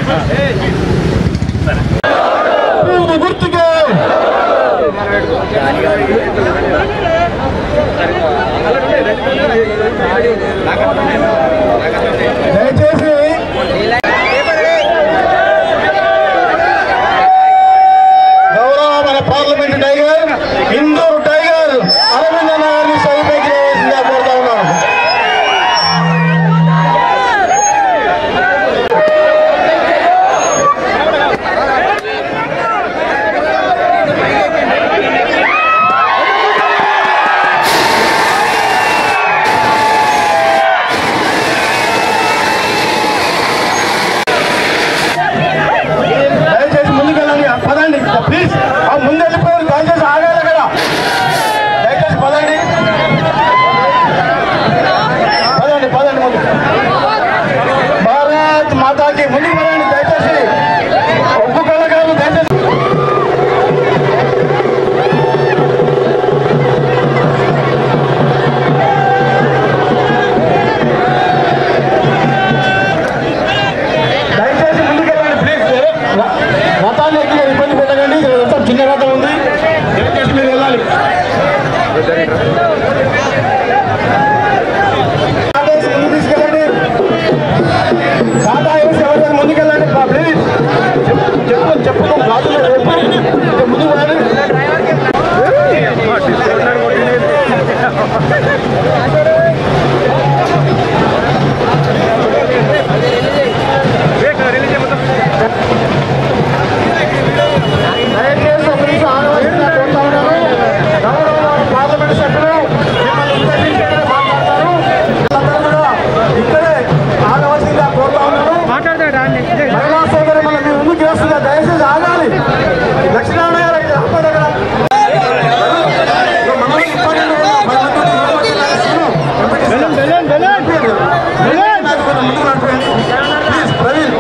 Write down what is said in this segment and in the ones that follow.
గుర్తుకే దయచేసి గౌరవ మన parliament tiger Indur tiger Aravinda నగర్ని సైపైకి రావాల్సిందిగా కోరుతా ఉన్నాను దయచేసి ముందుకెళ్ళండి పదండి ప్లీజ్ ఆ ముందు వెళ్ళిపోయారు దయచేసి ఆగాలి కదా దయచేసి పదండి పదండి పదండి ముందు భారత్ మాతాకి ముందుకు పదండి దయచేసి ఒప్పు కళకారులు దయచేసి దయచేసి ముందుకెళ్ళండి ప్లీజ్ రథాన్ని ఎక్కి ఇబ్బంది పెట్టకండి ఇక్కడ రథం చిన్న రథం ఉంది దయచేసి మీరు వెళ్ళాలి దయచేసి ముందుకు తీసుకెళ్ళండి టాటా ఏసి ఎవరైనా ముందుకెళ్ళండి ప్లీజ్ చెప్పు చెప్పు గాజులు రేపు ఇక ముందుకు వెళ్ళండి దయచేసి ఒక నిమిషం ఆగవలసిందిగా కోరుతా ఉన్నాను. గౌరవ పార్లమెంట్ సభ్యులు మిమ్మల్ని ఉద్దేశించి ఇక్కడే మాట్లాడతారు. అందరూ కూడా ఇక్కడే ఆగవలసిందిగా కోరుతా ఉన్నాను. మహిళా సోదరి మన మీ ముందుకు చేస్తుందా దయచేసి ఆగాలి లక్ష్మీనారాయణ గారు ఇక్కడ ఆపండి అక్కడ. ఇక మనల్ని ఇబ్బంది లేదు. మన ముందు నాయకులు ముందుకు నడిపేయండి. ప్లీజ్ ప్రవీణ్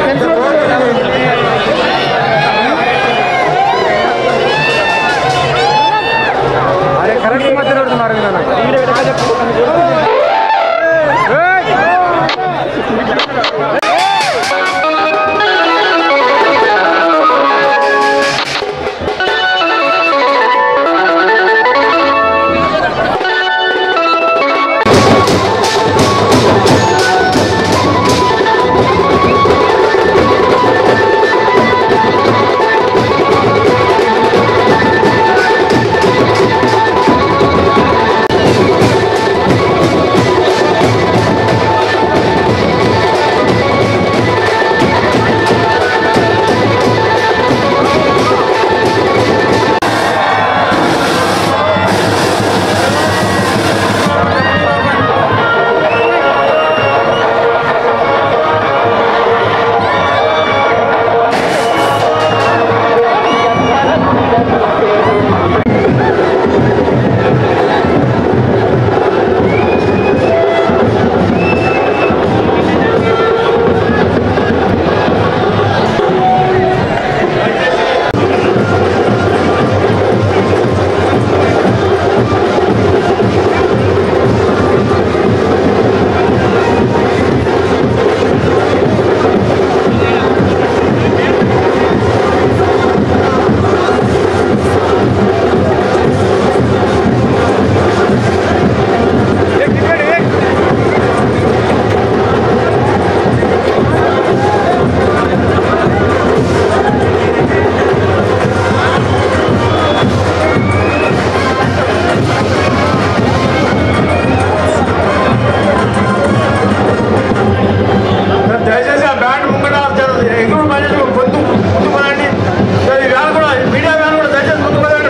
దయచేసి ఆ బ్యాండ్ ముంగట ఎగురు పని పొద్దు ముందు పడండి ఈ వ్యాన్ కూడా మీడియా వ్యాన్ కూడా దయచేసి ముందు పదండి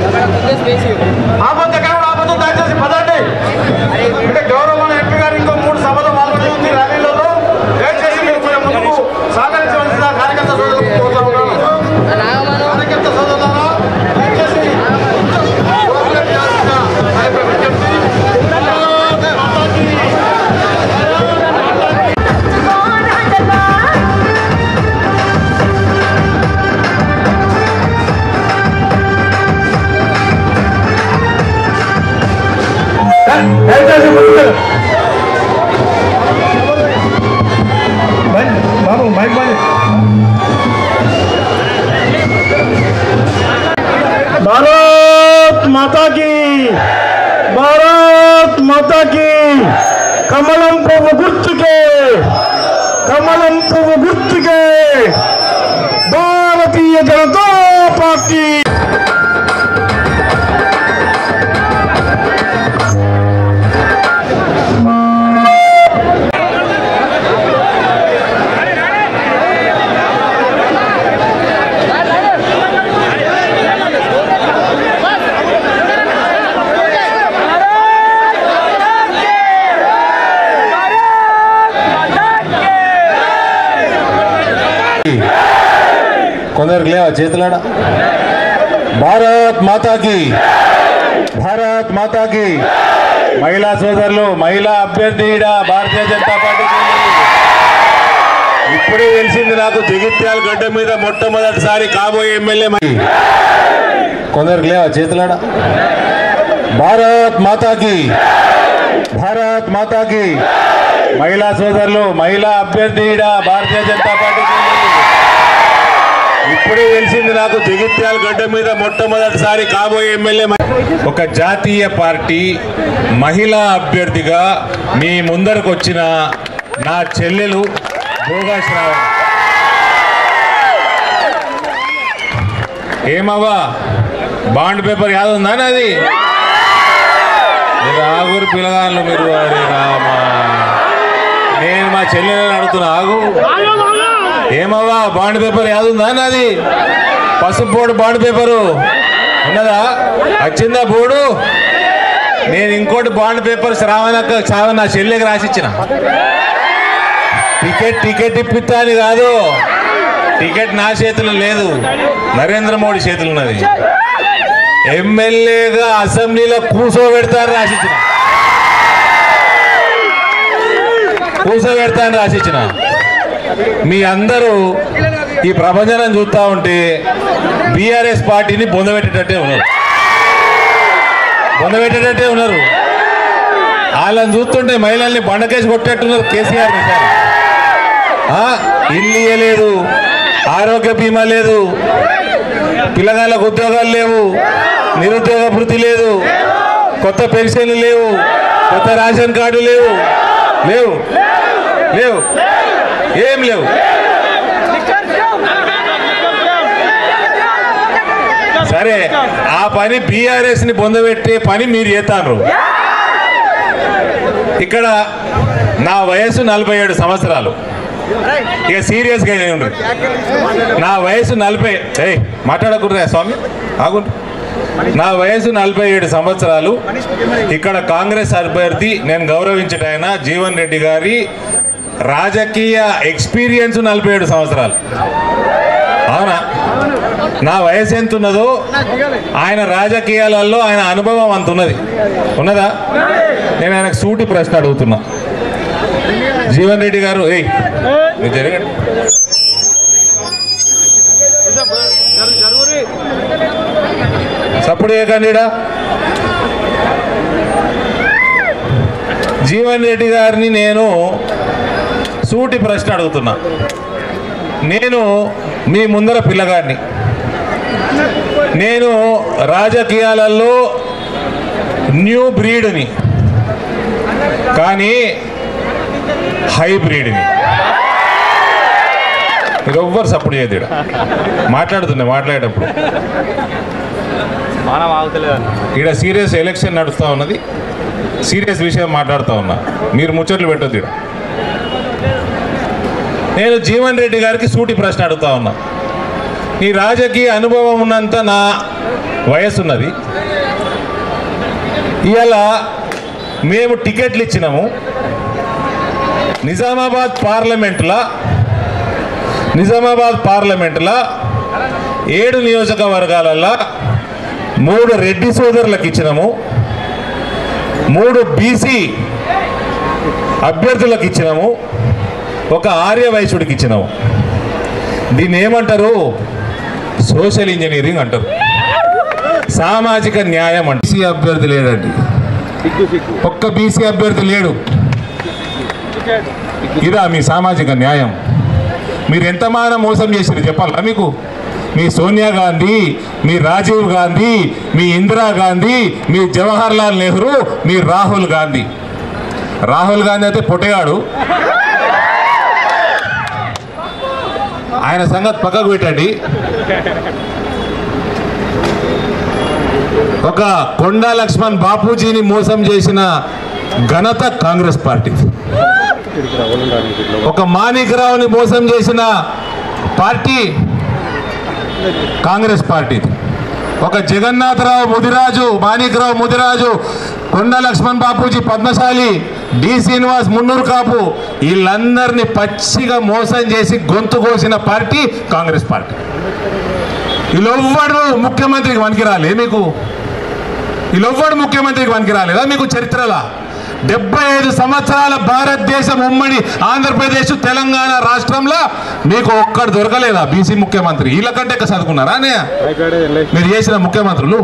ప్లీజ్ ఆపొద్దు ఎక్కడ కూడా ఆపొద్దు దయచేసి పదండి అంటే గౌరవమైన ఎంపీ గారు ఇంకో మూడు సభలు పాల్గొని ఉంది ర్యాలీలో దయచేసి మీరు కొంచెం ముందుకు సహకరించవలసిన కార్యకర్త సోదరులకు కోరుతా ఉన్నాను కార్యకర్త సోదరులారా దయచేసి కోఆపరేట్ చేయాల్సిన కార్యక్రమం విజ్ఞప్తి. దయచేసి ముందుకు బాబు మైక్ బంద్ కమలం పువ్వు గుర్తుకే భారతీయ జనతా పార్టీ కొందరికి లేవా చేతులాడ భారత్ మాతాకి భారత్ మాతాకి మహిళా సోదరులు మహిళా అభ్యర్థి ఈడ భారతీయ జనతా పార్టీకి ఉంది. ఇప్పుడే తెలిసింది నాకు జగిత్యాల గడ్డ మీద మొట్టమొదటిసారి కాబోయే ఎమ్మెల్యే మరి. కొందరికి లేవా చేతులాడ భారత్ మాతాకి భారత్ మాతాకి మహిళా సోదరులు మహిళా అభ్యర్థి ఈడ భారతీయ జనతా పార్టీకి ఉంది. ఇప్పుడే తెలిసింది నాకు జగిత్యాల గడ్డ మీద మొట్టమొదటిసారి కాబోయే ఎమ్మెల్యే మ- ఒక జాతీయ పార్టీ మహిళా అభ్యర్థిగా మీ ముందరకు వచ్చిన నా చెల్లెలు భోగా శ్రావణ్ ఏమవ్వా బాండ్ పేపర్ యాద ఉందా నాది మీరు ఆగురు పిల్లగాళ్ళు మీరు అరే రామా నేను మా చెల్లెలని అడుగుతున్నా ఆగు ఏమవ్వా బాండ్ పేపర్ యాదుందా నాది పసుపు బోర్డు బాండ్ పేపరు ఉన్నదా వచ్చిందా బోర్డు నేను ఇంకోటి బాండ్ పేపర్ శ్రావణక్క శ్రావణ నా చెల్లెకి రాసిచ్చిన టికెట్ టికెట్ ఇప్పిస్తా అని కాదు టికెట్ నా చేతిలో లేదు నరేంద్ర మోడీ చేతులు ఉన్నది ఎమ్మెల్యేగా అసెంబ్లీలో కూర్చోబెడతాను రాసిచ్చిన కూర్చోబెడతాను రాసిచ్చిన మీ అందరూ ఈ ప్రపంచాన్ని చూస్తూ ఉంటే బీఆర్ఎస్ పార్టీని బొందబెట్టేటట్టే ఉన్నారు బొందబెట్టేటట్టే ఉన్నారు వాళ్ళని చూస్తుంటే మహిళల్ని బండకేసి కొట్టేట్టున్నారు కేసీఆర్ సార్ ఆ? ఇల్లు ఇయ్యలేదు ఆరోగ్య బీమా లేదు పిల్లగాళ్ళకు ఉద్యోగాలు లేవు నిరుద్యోగ వృత్తి లేదు కొత్త పెన్షన్లు లేవు కొత్త రేషన్ కార్డు లేవు లేవు లేవు ఏం లేవు సరే ఆ పని బీఆర్ఎస్ ని పొందబెట్టే పని మీరు చేస్తారు ఇక్కడ నా వయసు నలభై ఏడు సంవత్సరాలు ఇక సీరియస్గా ఉండు నా వయసు నలభై ఏయ్ మాట్లాడకూడదా స్వామి ఆగుండు నా వయసు నలభై ఏడు సంవత్సరాలు ఇక్కడ కాంగ్రెస్ అభ్యర్థి నేను గౌరవించట ఆయన జీవన్ రెడ్డి గారి రాజకీయ ఎక్స్పీరియన్స్ నలభై ఏడు సంవత్సరాలు అవునా నా వయసు ఎంత ఉన్నదో ఆయన రాజకీయాలలో ఆయన అనుభవం అంత ఉన్నది ఉన్నదా నేను ఆయనకు సూటి ప్రశ్న అడుగుతున్నా జీవన్ రెడ్డి గారు ఏయ్ మీరు జరగండి సప్పుడు ఏ కండిడా జీవన్ రెడ్డి గారిని నేను సూటి ప్రశ్న అడుగుతున్నా నేను మీ ముందర పిల్లగాడిని నేను రాజకీయాలలో న్యూ బ్రీడ్ని కానీ హైబ్రిడ్ని మీరు ఎవ్వరు సపోర్ట్ చేయదు ఈడ. మాట్లాడుతున్నా మాట్లాడేటప్పుడు మానవ ఆగుతలేదు ఇక్కడ సీరియస్ ఎలక్షన్ నడుస్తూ ఉన్నది సీరియస్ విషయం మాట్లాడుతూ ఉన్నా మీరు ముచ్చట్లు పెట్టొద్దు ఈడ నేను జీవన్ రెడ్డి గారికి సూటి ప్రశ్న అడుగుతా ఉన్నా ఈ రాజకీయ అనుభవం ఉన్నంత నా వయసు ఉన్నది ఇవాళ మేము టికెట్లు ఇచ్చినాము నిజామాబాద్ పార్లమెంట్లో నిజామాబాద్ పార్లమెంట్లో ఏడు నియోజకవర్గాలలో మూడు రెడ్డి సోదరులకు ఇచ్చినాము మూడు బీసీ అభ్యర్థులకు ఇచ్చినాము ఒక ఆర్య వైశ్యుడికి ఇచ్చినాము దీన్ని ఏమంటారు సోషల్ ఇంజనీరింగ్ అంటారు సామాజిక న్యాయం అంటే బీసీ అభ్యర్థి లేడండి ఒక్క బీసీ అభ్యర్థి లేడు ఇదా మీ సామాజిక న్యాయం మీరు ఎంతమాన మోసం చేసిరు చెప్పాలా మీకు మీ సోనియా గాంధీ మీ రాజీవ్ గాంధీ మీ ఇందిరా గాంధీ మీ జవహర్ లాల్ నెహ్రూ మీ రాహుల్ గాంధీ రాహుల్ గాంధీ అయితే పొట్టగాడు ఆయన సంగతి పక్కకు పెట్టండి ఒక కొండా లక్ష్మణ్ బాపూజీని మోసం చేసిన ఘనత కాంగ్రెస్ పార్టీ ఒక మాణిక్రావుని మోసం చేసిన పార్టీ కాంగ్రెస్ పార్టీ ఒక జగన్నాథరావు ముదిరాజు మాణిక్రావు ముదిరాజు కొండ లక్ష్మణ్ బాపూజీ పద్మశాలి డి శ్రీనివాస్ మున్నూరు కాపు వీళ్ళందరినీ పచ్చిగా మోసం చేసి గొంతు కోసిన పార్టీ కాంగ్రెస్ పార్టీ వీళ్ళెవ్వడు ముఖ్యమంత్రికి పనికిరాలే మీకు వీళ్ళెవ్వడు ముఖ్యమంత్రికి పనికిరాలేదా మీకు చరిత్రలా డెబ్బై ఐదు సంవత్సరాల భారతదేశం ఉమ్మడి ఆంధ్రప్రదేశ్ తెలంగాణ రాష్ట్రంలో మీకు ఒక్కడు దొరకలేదా బీసీ ముఖ్యమంత్రి వీళ్ళకంటే ఎక్కువ చదువుకున్నారా అన్నయ్య మీరు చేసిన ముఖ్యమంత్రులు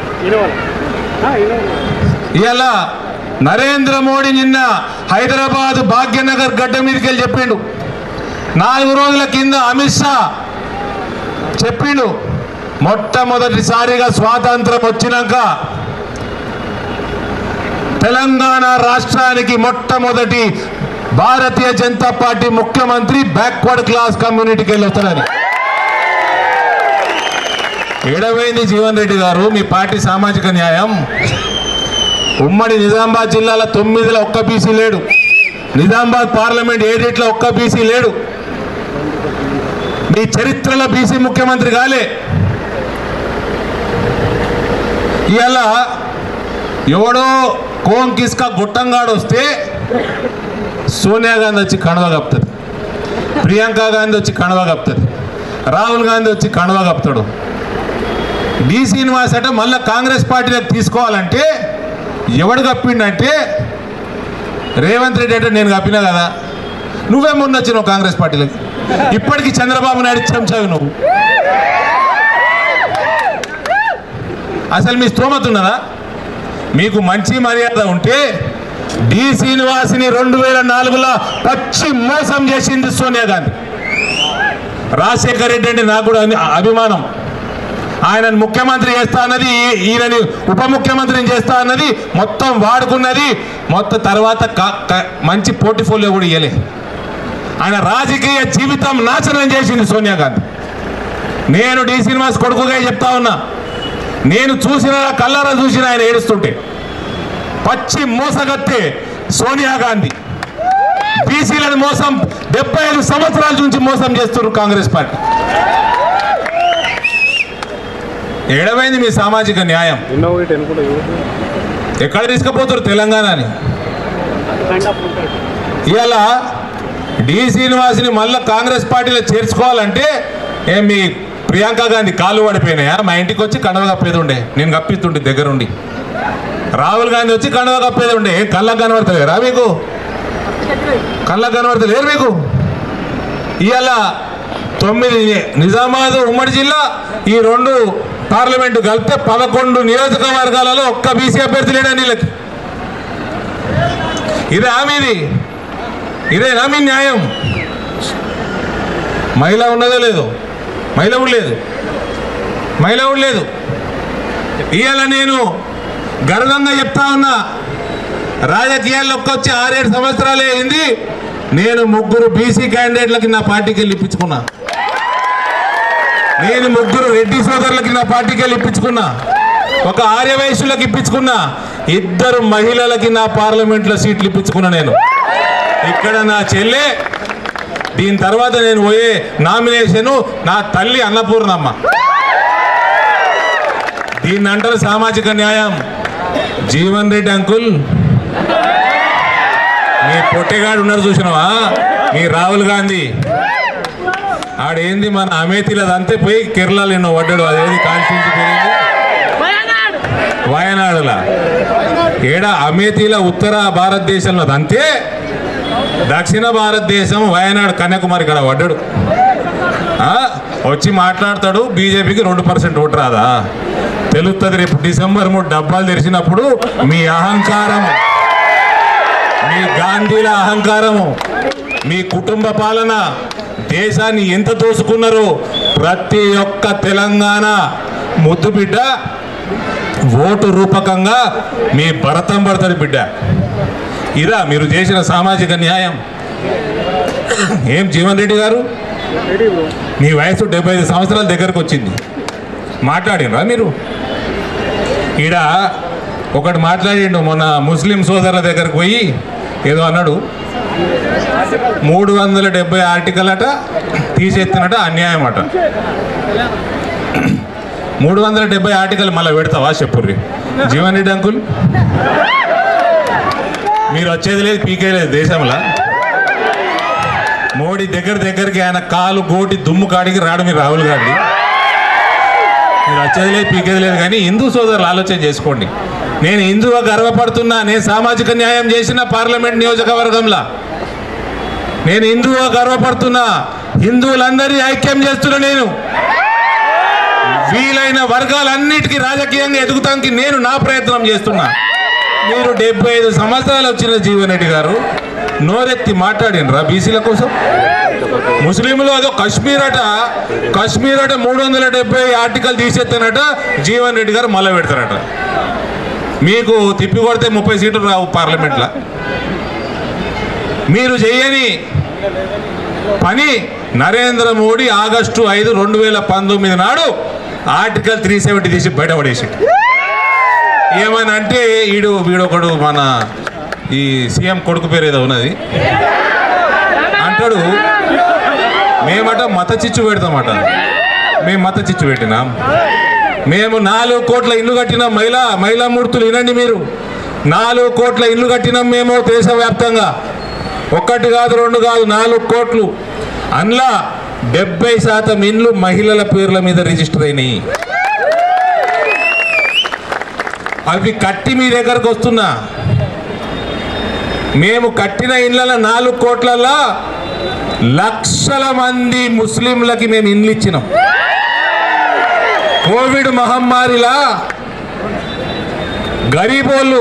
ఇవాళ నరేంద్ర మోడీ నిన్న హైదరాబాద్ భాగ్యనగర్ గడ్డ మీదకి వెళ్ళి చెప్పిండు నాలుగు రోజుల కింద అమిత్ షా చెప్పిండు మొట్టమొదటిసారిగా స్వాతంత్రం వచ్చినాక తెలంగాణ రాష్ట్రానికి మొట్టమొదటి భారతీయ జనతా పార్టీ ముఖ్యమంత్రి బ్యాక్వర్డ్ క్లాస్ కమ్యూనిటీకి వెళ్ళి వస్తాడని ఏడవైంది జీవన్ రెడ్డి గారు మీ పార్టీ సామాజిక న్యాయం ఉమ్మడి నిజామాబాద్ జిల్లాలో తొమ్మిదిలో ఒక్క బీసీ లేడు నిజామాబాద్ పార్లమెంట్ ఏడిట్లో ఒక్క బీసీ లేడు మీ చరిత్రలో బీసీ ముఖ్యమంత్రి కాలే ఇవాళ ఎవడో కోన్ కిస్కా గుట్టంగాడు వస్తే సోనియా గాంధీ వచ్చి కణవ కప్పుతుంది ప్రియాంక గాంధీ వచ్చి కణవ కప్పుతుంది రాహుల్ గాంధీ వచ్చి కణవ కప్పుతాడు డి శ్రీనివాస్ అంటే మళ్ళీ కాంగ్రెస్ పార్టీలోకి తీసుకోవాలంటే ఎవడు కప్పిండంటే రేవంత్ రెడ్డి అంటే నేను కప్పినా కదా నువ్వే మొన్న వచ్చినావు కాంగ్రెస్ పార్టీలోకి ఇప్పటికీ చంద్రబాబు నాయుడు చెంచావు నువ్వు అసలు మీ స్తోమత ఉన్నదా మీకు మంచి మర్యాద ఉంటే డి శ్రీనివాసిని రెండు వేల నాలుగులో పచ్చి మోసం చేసింది సోనియా గాంధీ రాజశేఖర్ రెడ్డి అంటే నాకు కూడా అని- అభిమానం ఆయనను ముఖ్యమంత్రి చేస్తా అన్నది ఈ- ఈయనని ఉప ముఖ్యమంత్రిని చేస్తా అన్నది మొత్తం వాడుకున్నది మొత్తం తర్వాత క- క- మంచి పోర్టిఫోలియో కూడా ఇవ్వలే ఆయన రాజకీయ జీవితం నాశనం చేసింది సోనియా గాంధీ నేను డి శ్రీనివాస్ కొడుకుగా చెప్తా ఉన్నా నేను చూసిన కళ్ళారా చూసిన ఆయన ఏడుస్తుంటే పచ్చి మోసగత్తే సోనియా గాంధీ బీసీలను మోసం డెబ్బై ఐదు సంవత్సరాల నుంచి మోసం చేస్తున్నారు కాంగ్రెస్ పార్టీ ఏడవైంది మీ సామాజిక న్యాయం ఎక్కడ తీసుకుపోతారు తెలంగాణని ఇవాళ డి శ్రీనివాస్ని మళ్ళీ కాంగ్రెస్ పార్టీలో చేర్చుకోవాలంటే ఏం మీ ప్రియాంక గాంధీ కాళ్ళు పడిపోయినాయా మా ఇంటికి వచ్చి కండవ కప్పేది ఉండే నేను కప్పిస్తుండే దగ్గరుండి రాహుల్ గాంధీ వచ్చి కండవ కప్పేది ఉండే ఏం కళ్ళకు కనబడతలేరా మీకు కళ్ళకు కనబడతలేరు మీకు ఇవాళ తొమ్మిది నిజామాబాద్ ఉమ్మడి జిల్లా ఈ రెండు పార్లమెంటు కలిపితే పదకొండు నియోజకవర్గాలలో ఒక్క బీసీ అభ్యర్థి లేడని వీళ్ళకి ఇదే హామీది ఇదేనా మీ న్యాయం మహిళ ఉన్నదో లేదో మహిళ కూడా లేదు మహిళ కూడా లేదు ఇవాళ నేను గర్వంగా చెప్తా ఉన్నా రాజకీయాల్లోకి వచ్చి ఆరేడు సంవత్సరాలే అయింది నేను ముగ్గురు బీసీ క్యాండిడేట్లకి నా పార్టీకి వెళ్ళి ఇప్పించుకున్నా నేను ముగ్గురు రెడ్డి సోదరులకి నా పార్టీకి వెళ్ళి ఇప్పించుకున్నా ఒక ఆర్యవైశ్యులకు ఇప్పించుకున్నా ఇద్దరు మహిళలకి నా పార్లమెంట్లో సీట్లు ఇప్పించుకున్నా నేను ఇక్కడ నా చెల్లె దీని తర్వాత నేను పోయే నామినేషను నా తల్లి అన్నపూర్ణమ్మ దీన్ని అంటారు సామాజిక న్యాయం జీవన్ రెడ్డి అంకుల్ మీ పొట్టెగాడు ఉన్నారు చూసినావా మీ రాహుల్ గాంధీ ఆడేంది మన అమేథీలో అంతే పోయి కేరళలో ఎన్నో పడ్డాడు అదేది కాన్స్టిట్యూన్సీ పేరేంది వయనాడులా ఏడ అమేథీలో ఉత్తర భారతదేశంలో అంతే దక్షిణ భారతదేశం వయనాడు కన్యాకుమారి ఇక్కడ పడ్డాడు ఆ? వచ్చి మాట్లాడతాడు బీజేపీకి రెండు పర్సెంట్ ఓటు రాదా తెలుస్తుంది రేపు డిసెంబర్ మూడు డబ్బాలు తెరిచినప్పుడు మీ అహంకారం మీ గాంధీల అహంకారము మీ కుటుంబ పాలన దేశాన్ని ఎంత దోసుకున్నారో ప్రతి ఒక్క తెలంగాణ ముద్దు బిడ్డ ఓటు రూపకంగా మీ భరతం పడతాడు బిడ్డ ఇదా మీరు చేసిన సామాజిక న్యాయం ఏం జీవన్ రెడ్డి గారు మీ వయసు డెబ్బై ఐదు సంవత్సరాల దగ్గరకు వచ్చింది మాట్లాడినరా మీరు ఈడ ఒకటి మాట్లాడిండు మొన్న ముస్లిం సోదరుల దగ్గరకు పోయి ఏదో అన్నాడు మూడు వందల డెబ్బై ఆర్టికల్ అట తీసేస్తున్నట అన్యాయం అట మూడు వందల డెబ్బై ఆర్టికల్ మళ్ళీ పెడతావా చెప్పుర్రి జీవన్ రెడ్డి అంకుల్ మీరు వచ్చేది లేదు పీకే లేదు దేశంలో మోడీ దగ్గర దగ్గరికి ఆయన కాలు గోటి దుమ్ము కాడికి రాడు మీరు రాహుల్ గాంధీ మీరు వచ్చేది లేదు పీకేది లేదు కానీ హిందూ సోదరులు ఆలోచన చేసుకోండి నేను హిందువుగా గర్వపడుతున్నా నేను సామాజిక న్యాయం చేసిన పార్లమెంట్ నియోజకవర్గంలో నేను హిందువుగా గర్వపడుతున్నా హిందువులందరినీ ఐక్యం చేస్తున్నా నేను వీలైన వర్గాలన్నిటికీ రాజకీయంగా ఎదుగుతానికి నేను నా ప్రయత్నం చేస్తున్నా మీరు డెబ్బై ఐదు సంవత్సరాలు వచ్చిన జీవన్ రెడ్డి గారు నోరెత్తి మాట్లాడినరా బీసీల కోసం ముస్లింలు అదో కశ్మీర్ అట కశ్మీర్ అట మూడు వందల డెబ్బై ఆర్టికల్ తీసేస్తానట జీవన్ రెడ్డి గారు మళ్ళీ పెడతారట మీకు తిప్పి కొడితే ముప్పై సీట్లు రావు పార్లమెంట్లో మీరు చేయని పని నరేంద్ర మోడీ ఆగస్టు ఐదు రెండు వేల పంతొమ్మిది నాడు ఆర్టికల్ త్రీ సెవెంటీ తీసి బయటపడేసి ఏమని అంటే వీడు వీడొకడు మన ఈ సీఎం కొడుకు పేరు ఏదో ఉన్నది అంటాడు మేమట మత చిచ్చు పెడతామట మేము మత చిచ్చు పెట్టినాం మేము నాలుగు కోట్ల ఇల్లు కట్టినాం మహిళా మహిళా మూర్తులు వినండి మీరు నాలుగు కోట్ల ఇల్లు కట్టినాం మేము దేశవ్యాప్తంగా ఒక్కటి కాదు రెండు కాదు నాలుగు కోట్లు అందులో డెబ్బై శాతం ఇండ్లు మహిళల పేర్ల మీద రిజిస్టర్ అయినాయి అవి కట్టి మీ దగ్గరకు వస్తున్నా మేము కట్టిన ఇళ్ళ నాలుగు కోట్లలో లక్షల మంది ముస్లింలకి మేము ఇండ్లు ఇచ్చినాం కోవిడ్ మహమ్మారిలా గరీబోళ్ళు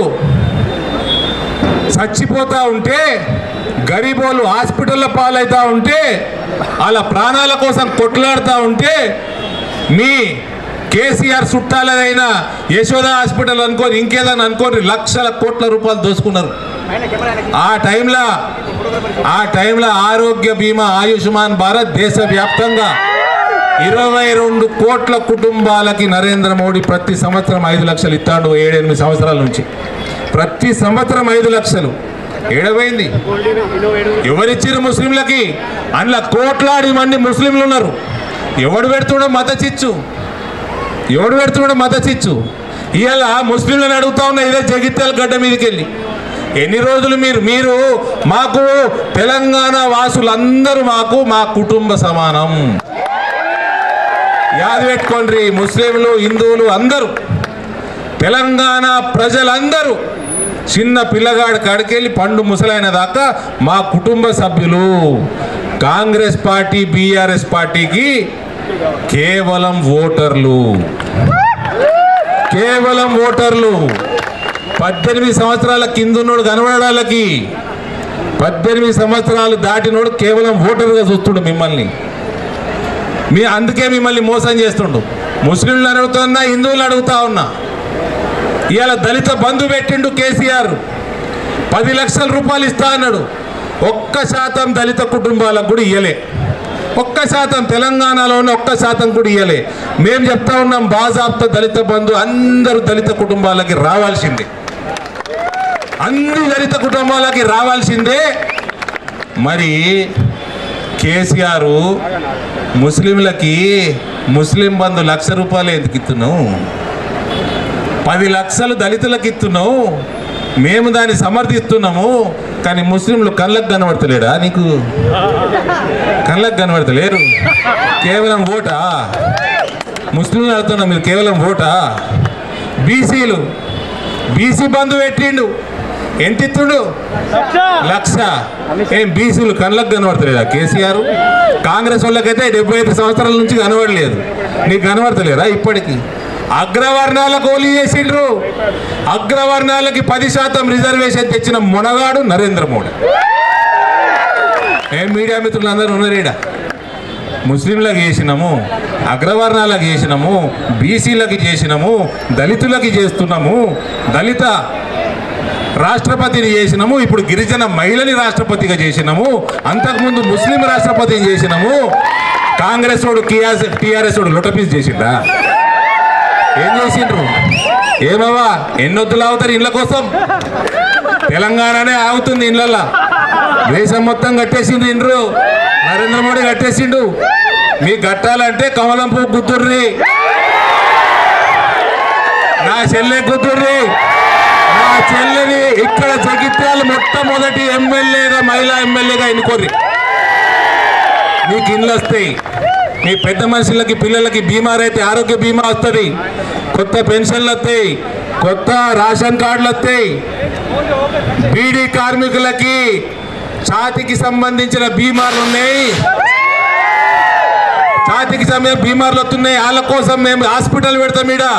చచ్చిపోతా ఉంటే గరీబోళ్ళు హాస్పిటల్లో పాలవుతా ఉంటే వాళ్ళ ప్రాణాల కోసం కొట్లాడుతూ ఉంటే మీ కేసీఆర్ చుట్టాలదైనా యశోద హాస్పిటల్ అనుకొని ఇంకేదని అనుకొని లక్షల కోట్ల రూపాయలు దోసుకున్నారు ఆ టైంలో ఆ టైంలో ఆరోగ్య బీమా ఆయుష్మాన్ భారత్ దేశవ్యాప్తంగా ఇరవై రెండు కోట్ల కుటుంబాలకి నరేంద్ర మోడీ ప్రతి సంవత్సరం ఐదు లక్షలు ఇస్తాడు ఏడెనిమిది సంవత్సరాల నుంచి ప్రతి సంవత్సరం ఐదు లక్షలు ఏడవైంది ఎవరిచ్చిరు ముస్లింలకి అందులో కోట్లాది మంది ముస్లింలు ఉన్నారు ఎవడు పెడుతుండో మత చిచ్చు ఎవడు పెడుతున్నాడు మత చిచ్చు ఇవాళ ముస్లింలను అడుగుతా ఉన్నా ఇదే జగిత్యాల గడ్డ మీదకి వెళ్ళి ఎన్ని రోజులు మీరు మీరు మాకు తెలంగాణ వాసులందరూ మాకు మా కుటుంబ సమానం యాది పెట్టుకోండి ముస్లింలు హిందువులు అందరూ తెలంగాణ ప్రజలందరూ చిన్న పిల్లగాడి కాడికెళ్ళి పండు ముసలైన దాకా మా కుటుంబ సభ్యులు కాంగ్రెస్ పార్టీ బీఆర్ఎస్ పార్టీకి కేవలం ఓటర్లు కేవలం ఓటర్లు పద్దెనిమిది సంవత్సరాల కిందున్నోడు కనబడాలకి పద్దెనిమిది సంవత్సరాలు దాటినోడు కేవలం ఓటర్గా చూస్తుండు మిమ్మల్ని మీ అందుకే మిమ్మల్ని మోసం చేస్తుండు ముస్లింలు అడుగుతున్నా హిందువులు అడుగుతా ఉన్నా ఇవాళ దళిత బంధు పెట్టిండు కేసీఆర్ పది లక్షల రూపాయలు ఇస్తా అన్నాడు ఒక్క శాతం దళిత కుటుంబాలకు కూడా ఇయ్యలే ఒక్క శాతం తెలంగాణలోనే ఒక్క శాతం కూడా ఇయ్యలే మేము చెప్తా ఉన్నాం బాజాప్త దళిత బంధు అందరూ దళిత కుటుంబాలకి రావాల్సిందే అన్ని దళిత కుటుంబాలకి రావాల్సిందే మరి కేసీఆర్ ముస్లింలకి ముస్లిం బంధు లక్ష రూపాయలు ఎందుకు ఇస్తున్నావు పది లక్షలు దళితులకు ఇస్తున్నావు మేము దాన్ని సమర్థిస్తున్నాము కానీ ముస్లింలు కళ్ళకు కనబడతలేడా నీకు కళ్ళకు కనబడతలేరు కేవలం ఓటా ముస్లింలు అడుగుతున్నా మీరు కేవలం ఓటా బీసీలు బీసీ బంధు పెట్టిండు ఎంత ఇస్తుండు లక్ష ఏం బీసీలు కళ్ళకు కనబడతలేదా కేసీఆర్ కాంగ్రెస్ వాళ్ళకైతే డెబ్బై ఐదు సంవత్సరాల నుంచి కనబడలేదు నీకు కనబడతలేదా ఇప్పటికి అగ్రవర్ణాలకు ఓలి చేసిండ్రు అగ్రవర్ణాలకి పది శాతం రిజర్వేషన్ తెచ్చిన మొనగాడు నరేంద్ర మోడీ ఏం మీడియా మిత్రులు అందరూ ఉన్నారీడ ముస్లింలకు చేసినాము అగ్రవర్ణాలకు చేసినాము బీసీలకు చేసినాము దళితులకి చేస్తున్నాము దళిత రాష్ట్రపతిని చేసినాము ఇప్పుడు గిరిజన మహిళని రాష్ట్రపతిగా చేసినాము అంతకుముందు ముస్లిం రాష్ట్రపతిని చేసినాము కాంగ్రెస్ వాడు టీఆర్ఎస్ టీఆర్ఎస్ వాడు లొటపీస్ చేసిండా ఏం చేసిండ్రు ఏమవ్వా ఎన్నొద్దులు అవుతారు ఇళ్ళ కోసం తెలంగాణనే ఆగుతుంది ఇళ్ళల్లో దేశం మొత్తం కట్టేసిండు ఇండ్రు నరేంద్ర మోడీ కట్టేసిండు మీకు కట్టాలంటే కమలం పువ్వు గుర్తుర్రి నా చెల్లె గుర్తుర్రి నా చెల్లెని ఇక్కడ జగిత్యాల మొట్టమొదటి ఎమ్మెల్యేగా మహిళా ఎమ్మెల్యేగా ఎన్నుకోర్రి మీకు ఇండ్లు వస్తాయి మీ పెద్ద మనుషులకి పిల్లలకి బీమా అయితే ఆరోగ్య బీమా వస్తుంది కొత్త పెన్షన్లు వస్తాయి కొత్త రేషన్ కార్డులు వస్తాయి బీడీ కార్మికులకి ఛాతికి సంబంధించిన బీమార్లు ఉన్నాయి ఛాతికి సంబంధించిన బీమార్లు వస్తున్నాయి వాళ్ళ కోసం మేము హాస్పిటల్ పెడతాం ఈడ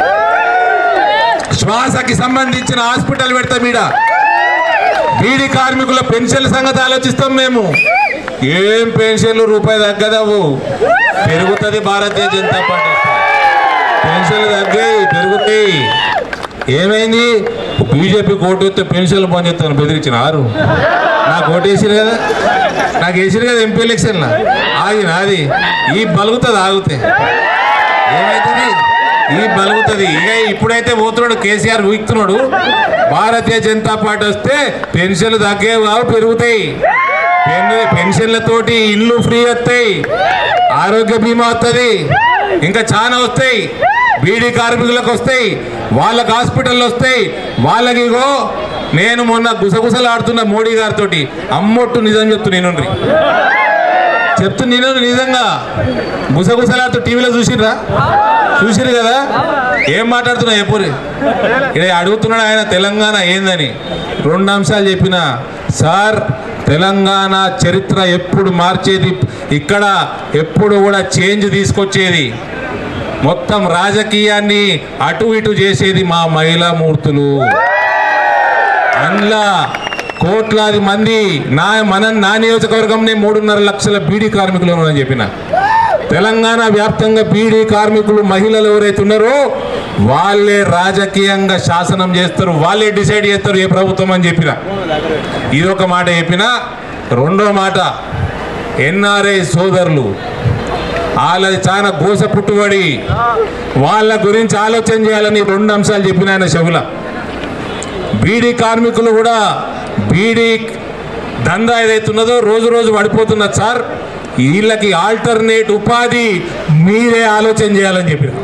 శ్వాసకి సంబంధించిన హాస్పిటల్ పెడతాం ఈడ బీడీ కార్మికుల పెన్షన్ల సంగతి ఆలోచిస్తాం మేము ఏం పెన్షన్లు రూపాయి తగ్గదవు పెరుగుతుంది భారతీయ జనతా పార్టీ పెన్షన్లు తగ్గాయి పెరుగుతాయి ఏమైంది బీజేపీ ఓటు వస్తే పెన్షన్లు బంద్ చేస్తాను బెదిరించినారు నాకు ఓటు వేసిరు కదా నాకు వేసిరు కదా ఎంపీ ఎలక్షన్లో ఆగిన అది ఈ బలుగుతుంది ఆగితే ఏమైతుంది ఈ బలుగుతుంది ఇక ఇప్పుడైతే పోతున్నాడు కేసీఆర్ వీక్తున్నాడు భారతీయ జనతా పార్టీ వస్తే పెన్షన్లు తగ్గేవి కావు పెరుగుతాయి పెన్- పెన్షన్లతోటి ఇల్లు ఫ్రీ వస్తాయి ఆరోగ్య బీమా వస్తుంది ఇంకా చాలా వస్తాయి బీడీ కార్మికులకు వస్తాయి వాళ్ళకి హాస్పిటల్ వస్తాయి వాళ్ళకి ఇగో నేను మొన్న గుసగుసలాడుతున్న మోడీ గారితో అమ్మొట్టు నిజం చెప్తు నేను చెప్తు నేను నిజంగా గుసగుసలాడుతూ టీవీలో చూసిర్రా చూసిరు కదా ఏం మాట్లాడుతున్నా ఎప్పుడు ఇక్కడ అడుగుతున్నాడు ఆయన తెలంగాణ ఏందని రెండు అంశాలు చెప్పిన సార్ తెలంగాణ చరిత్ర ఎప్పుడు మార్చేది ఇక్కడ ఎప్పుడు కూడా చేంజ్ తీసుకొచ్చేది మొత్తం రాజకీయాన్ని అటు ఇటు చేసేది మా మహిళా మూర్తులు అందులో కోట్లాది మంది నా మన నా నియోజకవర్గంనే మూడున్నర లక్షల బీడీ కార్మికులు ఉన్నారని చెప్పిన తెలంగాణ వ్యాప్తంగా బీడీ కార్మికులు మహిళలు ఎవరైతే ఉన్నారో వాళ్ళే రాజకీయంగా శాసనం చేస్తారు వాళ్ళే డిసైడ్ చేస్తారు ఏ ప్రభుత్వం అని చెప్పిన ఇది ఒక మాట చెప్పిన రెండో మాట ఎన్ఆర్ఐ సోదరులు వాళ్ళది చాలా గోస పుట్టుబడి వాళ్ళ గురించి ఆలోచన చేయాలని రెండు అంశాలు చెప్పిన ఆయన చెవుల బీడీ కార్మికులు కూడా బీడీ దందా ఏదైతే ఉన్నదో రోజు రోజు పడిపోతున్నది సార్ వీళ్ళకి ఆల్టర్నేట్ ఉపాధి మీరే ఆలోచన చేయాలని చెప్పారు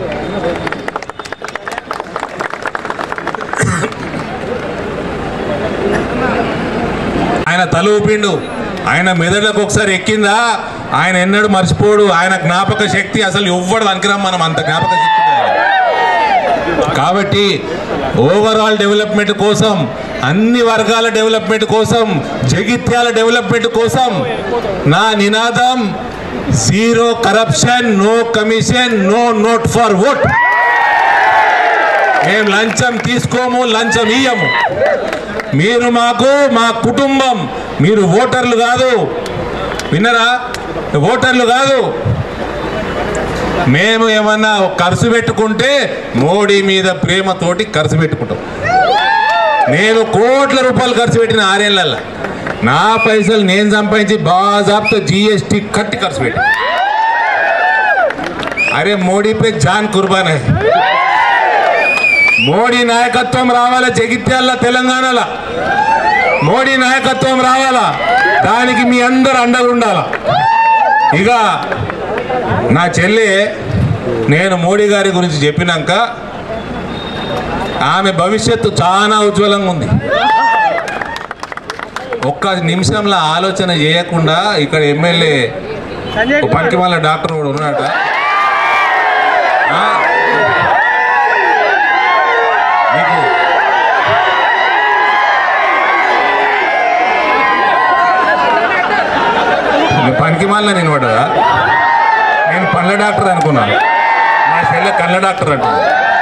ఆయన తల ఊపిండు ఆయన మెదడులకు ఒకసారి ఎక్కిందా ఆయన ఎన్నడూ మర్చిపోడు ఆయన జ్ఞాపక శక్తి అసలు ఎవ్వడు అనుకురాం మనం అంత జ్ఞాపక శక్తి ఉంది ఆయనకి. కాబట్టి ఓవరాల్ డెవలప్మెంట్ కోసం అన్ని వర్గాల డెవలప్మెంట్ కోసం జగిత్యాల డెవలప్మెంట్ కోసం నా నినాదం zero corruption no commission no note for vote మేము లంచం తీసుకోము లంచం ఇయ్యము మీరు మాకు మా కుటుంబం మీరు ఓటర్లు కాదు విన్నరా ఓటర్లు కాదు మేము ఏమన్నా ఖర్చు పెట్టుకుంటే మోడీ మీద ప్రేమతోటి ఖర్చు పెట్టుకుంటాం నేను కోట్ల రూపాయలు ఖర్చు పెట్టిన ఆరేళ్ళల్లో నా పైసలు నేను సంపాదించి బాజాబ్తో జిఎస్టీ కట్టి ఖర్చు పెట్టి అరే మోడీ పే జాన్ కుర్బాన్ హై మోడీ నాయకత్వం రావాలా జగిత్యాల తెలంగాణలో మోడీ నాయకత్వం రావాలా దానికి మీ అందరు అండగా ఉండాలా ఇక నా చెల్లి నేను మోడీ గారి గురించి చెప్పినాక ఆమె భవిష్యత్తు చాలా ఉజ్వలంగా ఉంది ఒక్క నిమిషంలో ఆలోచన చేయకుండా ఇక్కడ ఎమ్మెల్యే పనికి వాళ్ళ డాక్టర్ కూడా ఉన్నాట ఆ, మీకు నీ పనికి మాలిన నేను పడ్డదా నేను పండ్ల డాక్టర్ అనుకున్నాను మా చెల్లె కళ్ళ డాక్టర్ అంట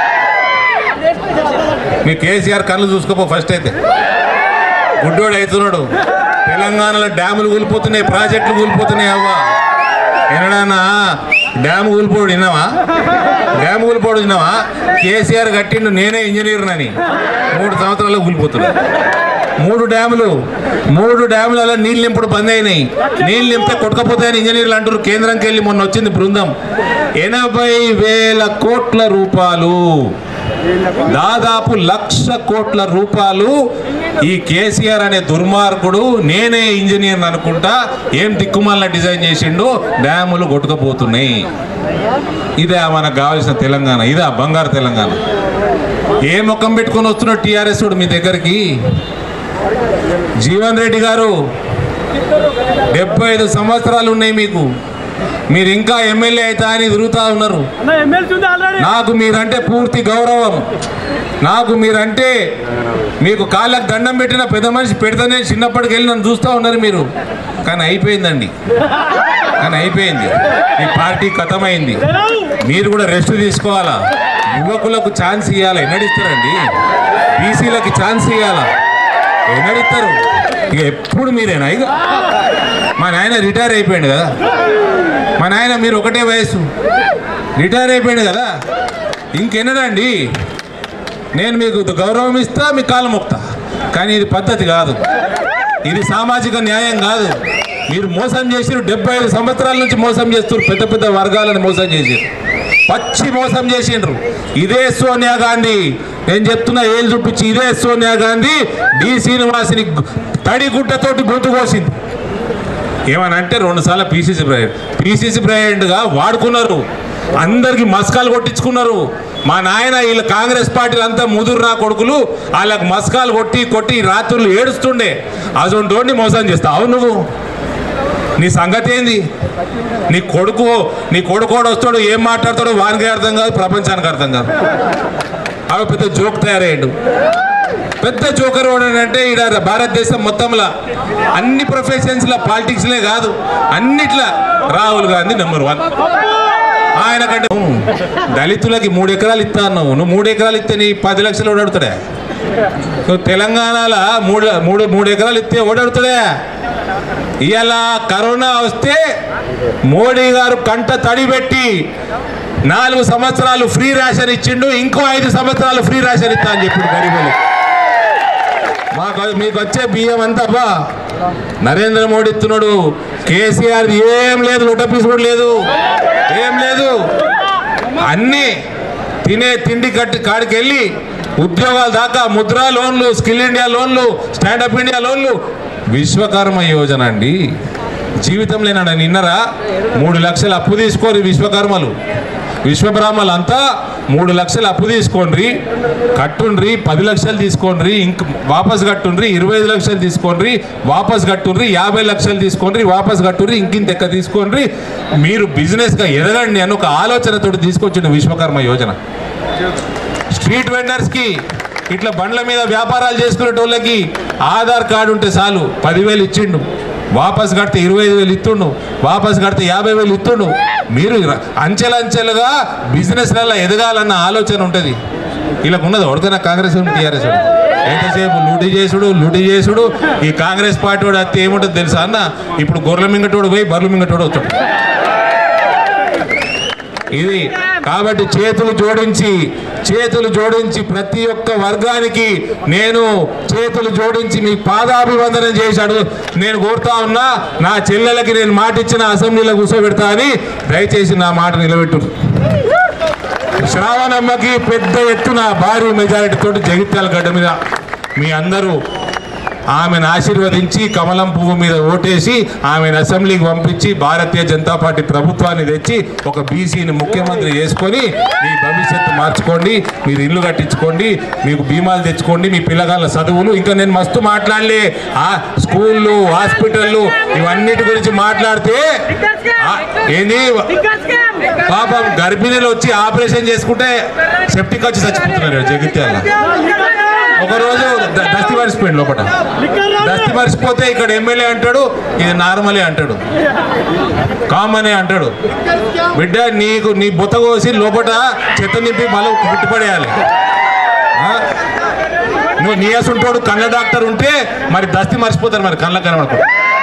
మీ కేసీఆర్ కళ్ళు చూసుకోపో ఫస్ట్ అయితే గుడ్డోడు అవుతున్నాడు తెలంగాణలో డ్యాములు కూలిపోతున్నాయి ప్రాజెక్టులు కూలిపోతున్నాయి అవ్వ ఎనడానా డ్యామ్ కూలిపోడు విన్నావా డ్యామ్ కూలిపోడు విన్నావా కేసీఆర్ కట్టిండు నేనే ఇంజనీర్నని మూడు సంవత్సరాల్లో కూలిపోతున్నాడు మూడు డ్యాములు మూడు డ్యాములలో నీళ్ళు నింపుడు బంద్ అయినాయి నీళ్ళు నింపితే కొట్టుకపోతాయని ఇంజనీర్లు అంటారు కేంద్రంకి వెళ్ళి మొన్న వచ్చింది బృందం ఎనభై వేల కోట్ల రూపాయలు దాదాపు లక్ష కోట్ల రూపాయలు ఈ కేసీఆర్ అనే దుర్మార్గుడు నేనే ఇంజనీర్ అనుకుంటా ఏం దిక్కుమాల డిజైన్ చేసిండు డ్యాములు కొట్టుకపోతున్నాయి ఇదే మనకు కావాల్సిన తెలంగాణ ఇదే బంగారు తెలంగాణ ఏ ముఖం పెట్టుకొని వస్తున్నాడు టీఆర్ఎస్ వాడు మీ దగ్గరికి జీవన్ రెడ్డి గారు డెబ్బై ఐదు సంవత్సరాలు ఉన్నాయి మీకు మీరు ఇంకా ఎమ్మెల్యే అవుతా అని తిరుగుతా ఉన్నారు నాకు మీరంటే పూర్తి గౌరవం నాకు మీరంటే మీకు కాళ్ళకు దండం పెట్టిన పెద్ద మనిషి పెడితేనే చిన్నప్పటికి వెళ్ళి నన్ను చూస్తూ ఉన్నారు మీరు కానీ అయిపోయిందండి కానీ అయిపోయింది మీ పార్టీ కథమైంది మీరు కూడా రెస్ట్ తీసుకోవాలా యువకులకు ఛాన్స్ ఇవ్వాలా ఎన్నడిస్తారండి బీసీలకి ఛాన్స్ ఇవ్వాలా ఎన్నడిస్తారు ఇక ఎప్పుడు మీరేనా ఇక మా నాయన రిటైర్ అయిపోయాడు కదా మా నాయన మీరు ఒకటే వయసు రిటైర్ అయిపోయాడు కదా ఇంకెన్నడండి నేను మీకు గౌరవం ఇస్తా మీ కాలం మొక్తా కానీ ఇది పద్ధతి కాదు ఇది సామాజిక న్యాయం కాదు మీరు మోసం చేసిరు డెబ్బై ఐదు సంవత్సరాల నుంచి మోసం చేస్తారు పెద్ద పెద్ద వర్గాలను మోసం చేసిరు పచ్చి మోసం చేసిండ్రు ఇదే సోనియా గాంధీ నేను చెప్తున్నా ఏం చూపించి ఇదే సోనియా గాంధీ డి శ్రీనివాసిని తడి గుడ్డతోటి గొంతు కోసింది ఏమని అంటే రెండు సార్లు పీసీసీ ప్రెసిడెంట్ పీసీసీ ప్రెసిడెంట్గా వాడుకున్నారు అందరికి మస్కాలు కొట్టించుకున్నారు మా నాయన వీళ్ళ కాంగ్రెస్ పార్టీలు అంతా ముదురు నా కొడుకులు వాళ్ళకి మస్కాలు కొట్టి కొట్టి రాత్రులు ఏడుస్తుండే అసొంటోడిని మోసం చేస్తా అవును నువ్వు నీ సంగతి ఏంది నీ కొడుకు నీ కొడుకోడు వస్తాడు ఏం మాట్లాడతాడో వానికి అర్థం కాదు ప్రపంచానికి అర్థం కాదు అవి పెద్ద జోక్ తయారయ్యాడు పెద్ద జోకర్ అంటే ఈడ భారతదేశం మొత్తంలో అన్ని ప్రొఫెషన్స్లో పాలిటిక్స్లే కాదు అన్నిట్లా రాహుల్ గాంధీ నెంబర్ వన్ ఆయన కంటే దళితులకి మూడు ఎకరాలు ఇస్తా అన్నావు నువ్వు మూడు ఎకరాలు ఇస్తే నీ పది లక్షలు ఓడాడుతాడే నువ్వు తెలంగాణలో మూడు మూడు మూడు ఎకరాలు ఇస్తే ఓడాడుతాడే ఇవాళ కరోనా వస్తే మోడీ గారు కంట తడి పెట్టి నాలుగు సంవత్సరాలు ఫ్రీ రేషన్ ఇచ్చిండు ఇంకో ఐదు సంవత్సరాలు ఫ్రీ రేషన్ ఇస్తా అని చెప్పిండు గరీబులు మాకు మీకు వచ్చే బియ్యం అంతా బా నరేంద్ర మోడీ ఇస్తున్నాడు కేసీఆర్ ఏం లేదు నూట పీస్ కూడా లేదు ఏం లేదు అన్నీ తినే తిండి కట్టి కాడికి వెళ్ళి ఉద్యోగాల దాకా ముద్రా లోన్లు స్కిల్ ఇండియా లోన్లు స్టాండప్ ఇండియా లోన్లు విశ్వకర్మ యోజన అండి జీవితం లేనాడ నిన్నరా మూడు లక్షలు అప్పు తీసుకోరు విశ్వకర్మలు విశ్వబ్రాహ్మలు అంతా మూడు లక్షలు అప్పు తీసుకోండి కట్టుండ్రి పది లక్షలు తీసుకోండి ఇంక వాపస్ కట్టుండ్రి ఇరవై ఐదు లక్షలు తీసుకోండి వాపస్ కట్టుండ్రి యాభై లక్షలు తీసుకోండి వాపస్ కట్టుండ్రి ఇంకింత ఎక్క తీసుకోండి మీరు బిజినెస్గా ఎదగండి అని ఒక ఆలోచనతో తీసుకొచ్చిండు విశ్వకర్మ యోజన స్ట్రీట్ వెండర్స్కి ఇట్లా బండ్ల మీద వ్యాపారాలు చేసుకునేటోళ్ళకి ఆధార్ కార్డు ఉంటే చాలు పదివేలు ఇచ్చిండు వాపస్ కడితే ఇరవై ఐదు వేలు ఇస్తుండు వాపస్ కడితే యాభై వేలు ఇస్తుండు మీరు ర- అంచెలంచెలుగా బిజినెస్లలో ఎదగాలన్న ఆలోచన ఉంటుంది ఇలా ఉన్నది ఒడకన కాంగ్రెస్ టీఆర్ఎస్ ఎంతసేపు లూటీ చేసుడు లూటీ చేసుడు ఈ కాంగ్రెస్ పార్టీ వాడు అత్తే ఏముంటుంది తెలుసా అన్న ఇప్పుడు గొర్రెల మింగటోడు పోయి బర్రెల మింగటోడు వస్తాడు ఇది కాబట్టి చేతులు జోడించి చేతులు జోడించి ప్రతి ఒక్క వర్గానికి నేను చేతులు జోడించి మీ పాదాభివందనం చేశాడు నేను కోరుతా ఉన్నా నా చెల్లెలకి నేను మాట ఇచ్చిన అసెంబ్లీలో కూర్చోబెడతా అని దయచేసి నా మాట నిలబెట్టు శ్రావణమ్మకి పెద్ద ఎత్తున భారీ మెజారిటీ తోటి జగిత్యాల గడ్డ మీద మీ అందరూ ఆమెను ఆశీర్వదించి కమలం పువ్వు మీద ఓటేసి ఆమెను అసెంబ్లీకి పంపించి భారతీయ జనతా పార్టీ ప్రభుత్వాన్ని తెచ్చి ఒక బీసీని ముఖ్యమంత్రి చేసుకొని మీ భవిష్యత్తు మార్చుకోండి మీరు ఇల్లు కట్టించుకోండి మీకు బీమాలు తెచ్చుకోండి మీ పిల్లగాళ్ళ చదువులు ఇంకా నేను మస్తు మాట్లాడలే ఆ స్కూళ్ళు హాస్పిటళ్ళు ఇవన్నిటి గురించి మాట్లాడితే ఆ, ఏంది పాపం గర్భిణీలు వచ్చి ఆపరేషన్ చేసుకుంటే సెప్టిక్ వచ్చి చచ్చిపోతున్నారు జగిత్యాల ఒక రోజు ద- దస్తి మరిచిపోయింది లోపల దస్తి మరిచిపోతే ఇక్కడ ఎమ్మెల్యే అంటాడు ఇది నార్మలే అంటాడు కామనే అంటాడు బిడ్డ నీకు నీ బుత్త కోసి లోపల చెత్త నింపి మళ్ళీ గుట్టుపడేయాలి ఆ? నువ్వు నీయసుంటోడు కళ్ళ డాక్టర్ ఉంటే మరి దస్తి మర్చిపోతారు మరి కళ్ళ కనబడకుండా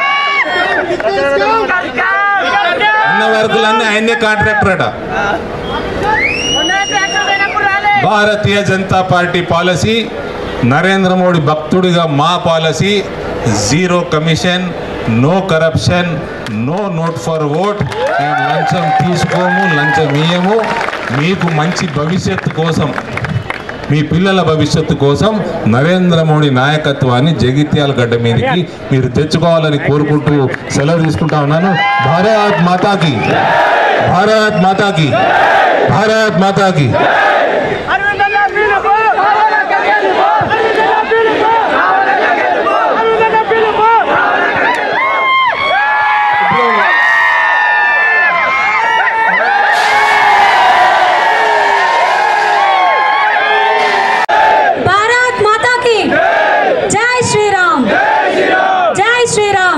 అన్న వర్కులన్నీ ఆయనే కాంట్రాక్టర్ అట భారతీయ జనతా పార్టీ పాలసీ నరేంద్ర మోడీ భక్తుడిగా మా policy zero commission no corruption no note for vote మేము లంచం తీసుకోము లంచం ఇయ్యము మీకు మంచి భవిష్యత్తు కోసం మీ పిల్లల భవిష్యత్తు కోసం నరేంద్ర మోడీ నాయకత్వాన్ని జగిత్యాల గడ్డ మీదకి మీరు తెచ్చుకోవాలని కోరుకుంటూ సెలవు తీసుకుంటా ఉన్నాను భారత్ మాతాకి భారత్ మాతాకి భారత్ మాతాకి అరవిందన్న పిలుపు అరవిందన్న పిలుపు అరవిందన్న పిలుపు భారత్ మాతా కి జై శ్రీరామ్ జై శ్రీరామ్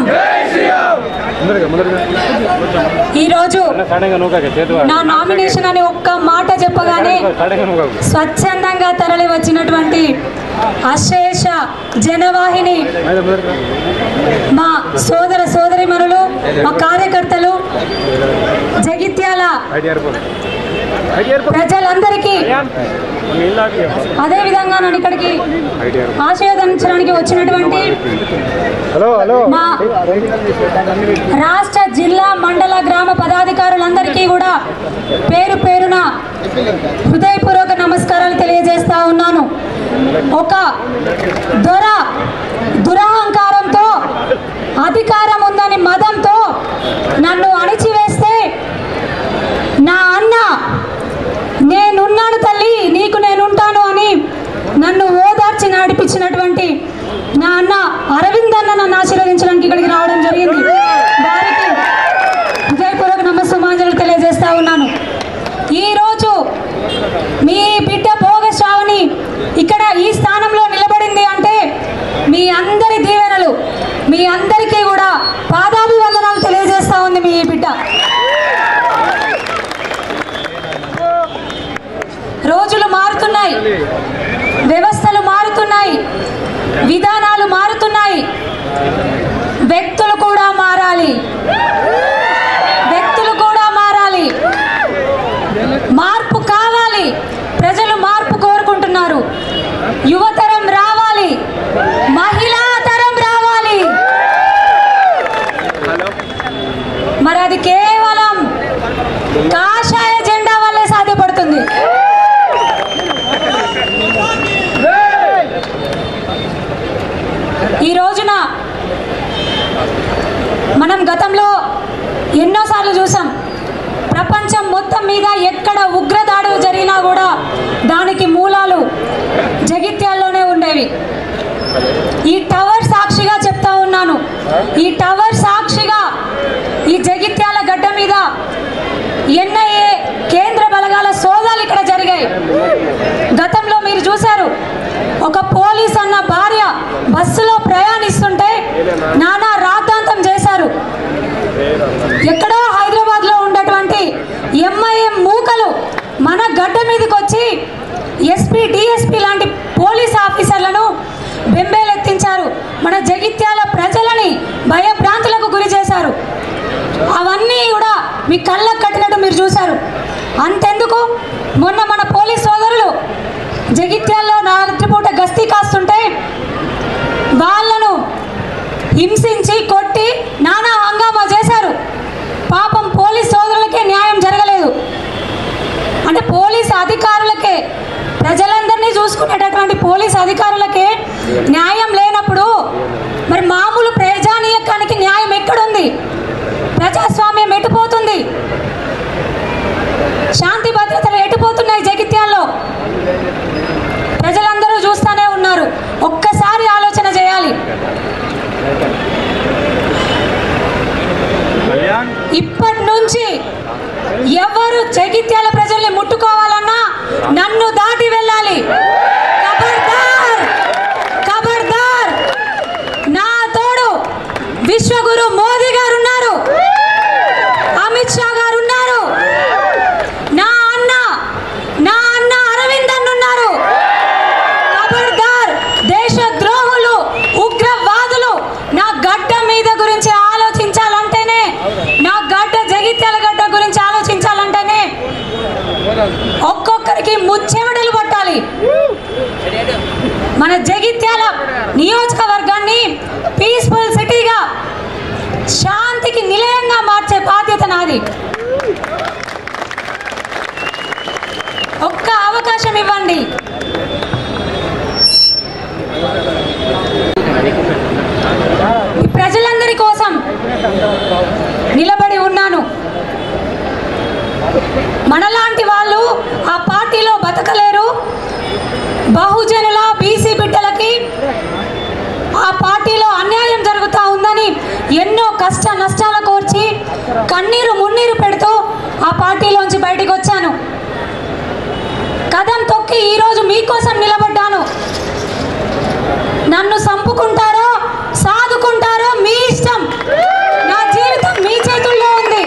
ఈరోజు నా నామినేషన్ అని ఒక్క మాట చెప్పగానే స్వచ్ఛందంగా తరలి వచ్చినటువంటి అశేష జనవాహిని మా సోదర సోదరిమణులు మా కార్యకర్తలు జగిత్యాల ప్రజలందరికీ అదే విధంగా నన్ను ఇక్కడికి ఆశీర్వదించడానికి వచ్చినటువంటి మా రాష్ట్ర జిల్లా మండల గ్రామ పదాధికారులందరికీ కూడా పేరు పేరున హృదయపూర్వక నమస్కారాలు తెలియజేస్తా ఉన్నాను ఒక దొర దురహంకారంతో అధికారం ఉందని మదంతో నన్ను అణిచివేస్తే నా అన్న నేనున్నాను తల్లి నీకు నేనుంటాను అని నన్ను ఓదార్చి నడిపించినటువంటి నా అన్న అరవింద్ అన్న నన్ను ఆశీర్వదించడానికి ఇక్కడికి రావడం జరిగింది వారికి హృదయపూర్వక నమస్సుమాంజలు తెలియజేస్తా ఉన్నాను ఈరోజు మీ బిడ్డ భోగ శ్రావణి ఇక్కడ ఈ స్థానంలో నిలబడింది అంటే మీ అందరి దీవెనలు మీ అందరికీ కూడా పాదాభివందనాలు తెలియజేస్తా ఉంది మీ బిడ్డ రోజులు మారుతున్నాయి వ్యవస్థలు మారుతున్నాయి విధానాలు మారుతున్నాయి వ్యక్తులు కూడా మారాలి వ్యక్తులు కూడా మారాలి మార్పు కావాలి ప్రజలు మార్పు కోరుకుంటున్నారు యువతరం రావాలి మహిళా తరం రావాలి మరి అది కేవలం కాషాయ జెండా వల్లే సాధ్యపడుతుంది ఈ రోజున మనం గతంలో ఎన్నోసార్లు చూసాం ప్రపంచం మొత్తం మీద ఎక్కడ ఉగ్రదాడులు జరిగినా కూడా దానికి మూలాలు జగిత్యాల్లోనే ఉండేవి ఈ టవర్ సాక్షిగా చెప్తా ఉన్నాను ఈ టవర్ సాక్షిగా ఈ జగిత్యాల గడ్డ మీద ఎన్ఐఏ కేంద్ర బలగాల సోదాలు ఇక్కడ జరిగాయి గతంలో మీరు చూశారు ఒక పోలీస్ అన్న భార్య బస్సులో ప్రయాణిస్తుంటే నానా రాద్ధాంతం చేశారు ఎక్కడో హైదరాబాద్ లో ఉన్నటువంటి ఎంఐఎం మూకలు మన గడ్డ మీదకి వచ్చి ఎస్పీ డిఎస్పీ లాంటి పోలీస్ ఆఫీసర్లను బెంబేలెత్తించారు మన జగిత్యాల ప్రజలని భయభ్రాంతులకు గురి చేశారు అవన్నీ కూడా మీ కళ్ళకు కట్టినట్టు మీరు చూశారు అంతెందుకు మొన్న మన పోలీస్ సోదరులు జగిత్యాల్లో రాత్రిపూట గస్తీ కాస్తుంటే వాళ్ళను హింసించి కొట్టి నానా హంగామా చేశారు పాపం పోలీస్ సోదరులకే న్యాయం జరగలేదు అంటే పోలీస్ అధికారులకే ప్రజలందరినీ చూసుకునేటటువంటి పోలీస్ అధికారులకే న్యాయం లేనప్పుడు మరి మామూలు ప్రజానీయకానికి న్యాయం ఎక్కడుంది ప్రజాస్వామ్యం ఎటుపోతుంది శాంతి భద్రతలు ఎటుపోతున్నాయి జగిత్యాల్లో ప్రజలందరూ చూస్తూనే ఉన్నారు ఒక్కసారి ఆలోచన చేయాలి ఇప్పటి నుంచి ఎవరు జగిత్యాల ప్రజల్ని ముట్టుకోవాలన్నా నన్ను దాటి వెళ్ళాలి ఖబర్దార్ ఖబర్దార్ నా తోడు విశ్వగురు మోదీ గారు ఉన్నారు అమిత్ షా గారు ఉన్నారు నా అన్న నా అన్న అరవింద్ అన్న ఉన్నారు ఖబర్దార్ దేశ ద్రోహులు ఉగ్రవాదులు నా గడ్డ మీద గురించి ఆలోచించాలంటేనే నా గడ్డ జగిత్యాల గడ్డ గురించి ఆలోచించాలంటేనే ఒక్కొక్కరికి ముచ్చెమటలు పట్టాలి మన జగిత్యాల నియోజకవర్గాన్ని పీస్ఫుల్ సిటీగా శాంతికి నిలయంగా మార్చే బాధ్యత నాది ఒక్క అవకాశం ఇవ్వండి ఈ ప్రజలందరి కోసం నిలబడి ఉన్నాను మనలాంటి వాళ్ళు ఆ పార్టీలో బతకలేరు బహుజనుల బీసీ బిడ్డలకి ఆ పార్టీలో అన్యాయం జరుగుతూ ఉందని ఎన్నో కష్ట నష్టాల కోర్చి కన్నీరు మున్నీరు పెడుతూ ఆ పార్టీలోంచి బయటికి వచ్చాను కదం తొక్కి ఈరోజు మీకోసం నిలబడ్డాను నన్ను సంపుకుంటారో సాదుకుంటారో మీ ఇష్టం నా జీవితం మీ చేతుల్లో ఉంది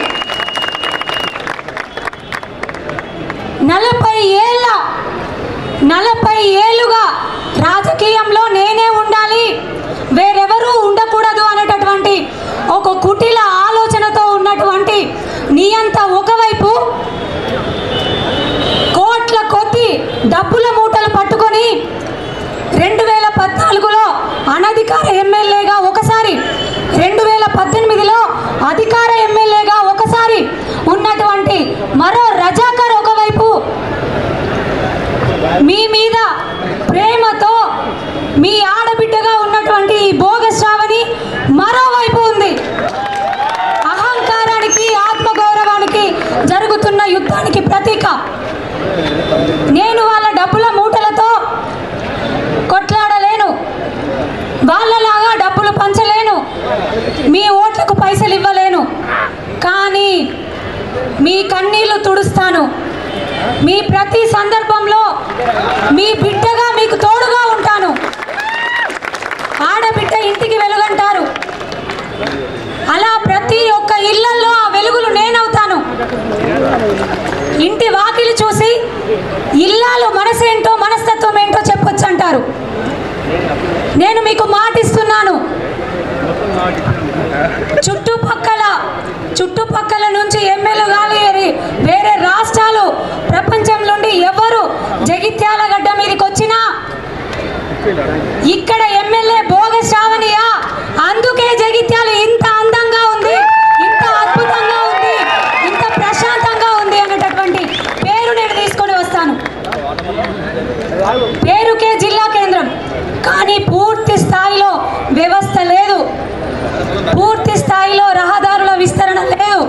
నలభై ఏళ్ళ నలభై ఏళ్ళుగా రాజకీయంలో నేనే ఉండాలి వేరెవరూ ఉండకూడదు అనేటటువంటి ఒక కుటిల ఆలోచనతో ఉన్నటువంటి నియంత ఒకవైపు కోట్ల కొద్ది డబ్బుల మూటలు పట్టుకొని రెండు వేల పద్నాలుగులో అనధికార ఎమ్మెల్యేగా ఒకసారి రెండు వేల పద్దెనిమిదిలో అధికార ఎమ్మెల్యేగా ఒకసారి ఉన్నటువంటి మరో రజాకర్ ఒకవైపు మీ మీద ప్రేమతో మీ ఆడబిడ్డగా ఉన్నటువంటి ఈ భోగశ్రావణి మరోవైపు ఉంది అహంకారానికి ఆత్మగౌరవానికి జరుగుతున్న యుద్ధానికి ప్రతీక నేను వాళ్ళ డబ్బుల మూటలతో కొట్లాడలేను వాళ్ళలాగా డబ్బులు పంచలేను మీ ఓట్లకు పైసలు ఇవ్వలేను కానీ మీ కన్నీళ్లు తుడుస్తాను మీ ప్రతి సందర్భంలో మీ బిడ్డగా మీకు తోడుగా ఉంటాను ఆడబిడ్డ ఇంటికి వెలుగంటారు అలా ప్రతి ఒక్క ఇళ్లల్లో ఆ వెలుగులు నేనవుతాను ఇంటి వాకిలి చూసి ఇల్లాలు మనసేంటో మనస్తత్వం ఏంటో చెప్పొచ్చు అంటారు నేను మీకు మాటిస్తున్నాను చుట్టుపక్కల చుట్టుపక్కల నుంచి ఎమ్మెల్యే కానీ వేరే రాష్ట్రాలు ప్రపంచం నుండి ఎవరు జగిత్యాల గడ్డ మీదకి వచ్చినా ఇక్కడ ఎమ్మెల్యే భోగ శ్రావణియా అందుకే జగిత్యాల ఇంత అందంగా ఉంది ఇంత అద్భుతంగా ఉంది ఇంత ప్రశాంతంగా ఉంది అనేటటువంటి పేరు నేను తీసుకొని వస్తాను పేరుకే జిల్లా కేంద్రం కానీ పూర్తి స్థాయిలో వ్యవస్థ లేదు పూర్తి స్థాయిలో రహదారుల విస్తరణ లేదు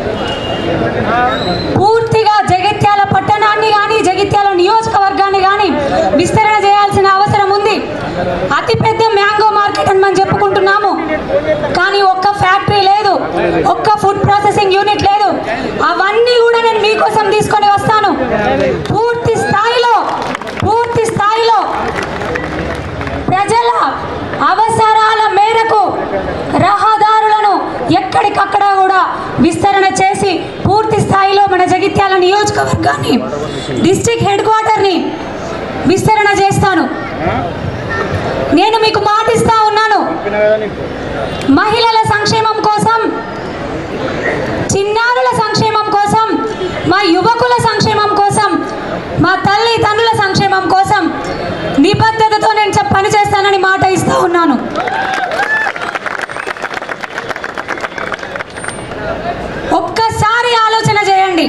పూర్తిగా జగిత్యాల పట్టణాన్ని కానీ జగిత్యాల నియోజకవర్గాన్ని కానీ విస్తరణ చేయాల్సిన అవసరం ఉంది అతిపెద్ద మ్యాంగో మార్కెట్ అని మనం చెప్పుకుంటున్నాము కానీ ఒక్క ఫ్యాక్టరీ లేదు ఒక్క ఫుడ్ ప్రాసెసింగ్ యూనిట్ లేదు అవన్నీ కూడా నేను మీకోసం తీసుకొని వస్తాను పూర్తి స్థాయిలో పూర్తి స్థాయిలో ప్రజల అవసరాల మేరకు రహదారులను ఎక్కడికక్కడ కూడా విస్తరణ చేసి పూర్తి స్థాయిలో మన జగిత్యాల నియోజకవర్గాన్ని డిస్ట్రిక్ట్ హెడ్ క్వార్టర్ని విస్తరణ చేస్తాను నేను మీకు మాటిస్తా ఉన్నాను మహిళల సంక్షేమం కోసం చిన్నారుల సంక్షేమం కోసం మా యువకుల సంక్షేమం కోసం మా తల్లి తండ్రుల సంక్షేమం కోసం నిబద్ధతతో నేను చెప్ పని చేస్తానని మాట ఇస్తా ఉన్నాను ఒక్కసారి ఆలోచన చేయండి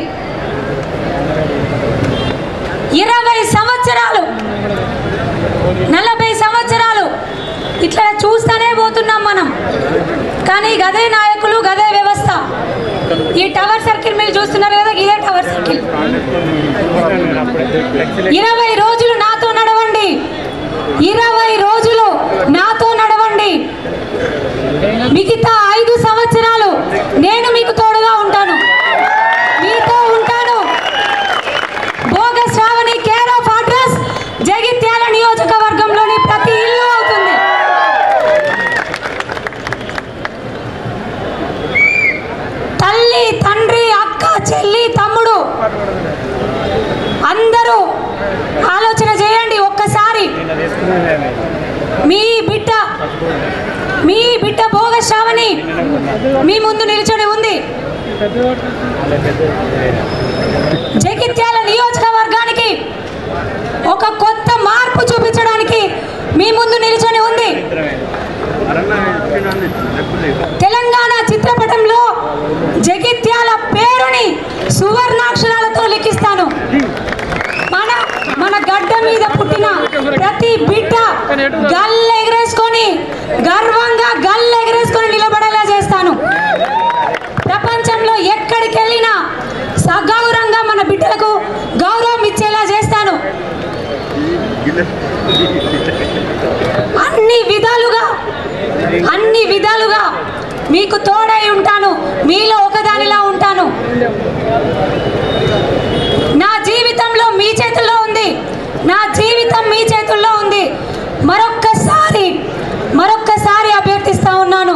ఇరవై సంవత్సరాలు నలభై సంవత్సరాలు ఇట్లా చూస్తూనే పోతున్నాం మనం కానీ గదే నాయకులు గదే వ్యవస్థ ఈ టవర్ సర్కిల్ మీరు చూస్తున్నారు కదా ఇదే టవర్ సర్కిల్ ఇరవై రోజులు నాతో నడవండి ఇరవై రోజులు నాతో నడవండి మిగతా ఐదు సంవత్సరాలు నేను మీకు తోడుగా ఉంటాను మీతో ఉంటాను Bhoga Shravani care of address Jagtial నియోజకవర్గంలోని ప్రతి ఇల్లు అవుతుంది తల్లి తండ్రి అక్క చెల్లి తమ్ముడు అందరూ ఆలోచన చేయండి ఒక్కసారి మీ బిడ్డ మీ బిడ్డ భోగ శ్రావణి మీ ముందు నిల్చొని ఉంది జగిత్యాల నియోజకవర్గానికి ఒక కొత్త మార్పు చూపించడానికి మీ ముందు నిల్చొని ఉంది తెలంగాణ చిత్రపటంలో జగిత్యాల పేరుని సువర్ణాక్షరాలతో లిఖిస్తాను మన మన గడ్డ మీద పుట్టిన ప్రతి బిడ్డ గల్ ఎగరేసుకొని గర్వంగా గల్ ఎగరేసుకొని నిలబడేలా చేస్తాను ప్రపంచంలో ఎక్కడికి వెళ్ళినా సగౌరవంగా మన బిడ్డలకు గౌరవం ఇచ్చేలా చేస్తాను అన్ని విధాలుగా అన్ని విధాలుగా మీకు తోడై ఉంటాను మీలో ఒకదానిలా ఉంటాను నా జీవితంలో మీ చేతుల్లో ఉంది నా జీవితం మీ చేతుల్లో ఉంది మరొక్కసారి మరొక్కసారి అభ్యర్థిస్తా ఉన్నాను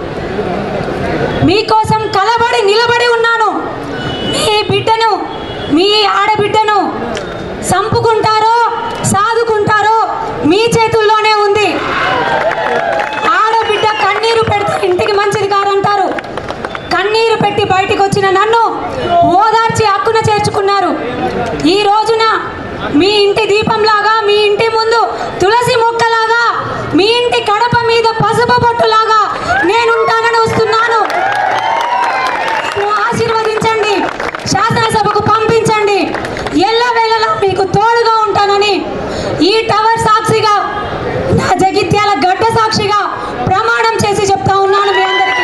మీకోసం కలబడి నిలబడి ఉన్నాను మీ బిడ్డను మీ ఆడబిడ్డను సంపుకుంటారో సాదుకుంటారో మీ చేతుల్లోనే ఉంది ఆడబిడ్డ కన్నీరు పెడితే ఇంటికి మంచిది కాదంటారు కన్నీరు పెట్టి బయటికి వచ్చిన నన్ను ఓదార్చి హక్కున చేర్చుకున్నారు ఈ రోజున మీ ఇంటి దీపంలాగా మీ ఇంటి ముందు తులసి మొక్కలాగా మీ ఇంటి కడప మీద పసుపు బొట్టులాగా నేనుంటానని వస్తున్నాను నన్ను ఆశీర్వదించండి శాసనసభకు పంపించండి ఎల్లవేళలా మీకు తోడుగా ఉంటానని ఈ టవర్ సాక్షిగా నా జగిత్యాల గడ్డ సాక్షిగా ప్రమాణం చేసి చెప్తా ఉన్నాను మీ అందరికీ